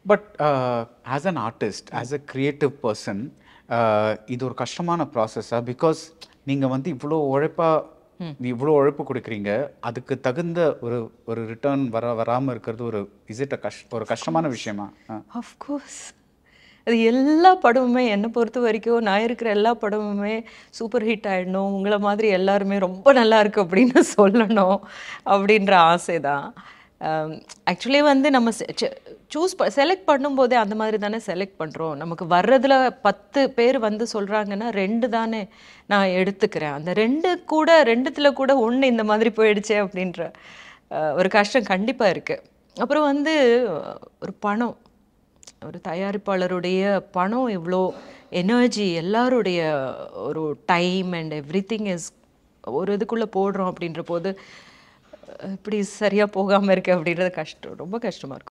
But as an artist as a creative person இது ஒரு கஷ்டமான ப்ராசஸா பிகாஸ் நீங்கள் வந்து இவ்வளோ உழைப்பாக இவ்வளோ உழைப்பு கொடுக்குறீங்க அதுக்கு தகுந்த ஒரு ஒரு ரிட்டர்ன் வர வராமல் இருக்கிறது ஒரு இஸ் இட் கஷ் ஒரு கஷ்டமான விஷயமா ஆ. அஃப்கோர்ஸ் அது எல்லா படமுமே என்னை பொறுத்த வரைக்கும் நான் இருக்கிற எல்லா படமுமே சூப்பர் ஹிட் ஆயிடணும் உங்களை மாதிரி எல்லாருமே ரொம்ப நல்லா இருக்கு அப்படின்னு சொல்லணும் அப்படின்ற ஆசை தான் ஆக்சுவலி வந்து நம்ம சூஸ் செலக்ட் பண்ணும்போதே அந்த மாதிரி தானே செலக்ட் பண்ணுறோம் நமக்கு வர்றதுல பத்து பேர் வந்து சொல்கிறாங்கன்னா ரெண்டு தானே நான் எடுத்துக்கிறேன் அந்த ரெண்டு கூட ரெண்டுத்துல கூட ஒன்று இந்த மாதிரி போயிடுச்சே அப்படின்ற அஹ், ஒரு கஷ்டம் கண்டிப்பாக இருக்குது அப்புறம் வந்து ஒரு பணம் ஒரு தயாரிப்பாளருடைய பணம் எவ்வளோ எனர்ஜி எல்லாருடைய ஒரு time and everything is ஒரு இதுக்குள்ளே போடுறோம் அப்படின்ற போது இப்படி சரியாக போகாமல் இருக்கு அப்படின்றது கஷ்டம் ரொம்ப கஷ்டமாக இருக்கும்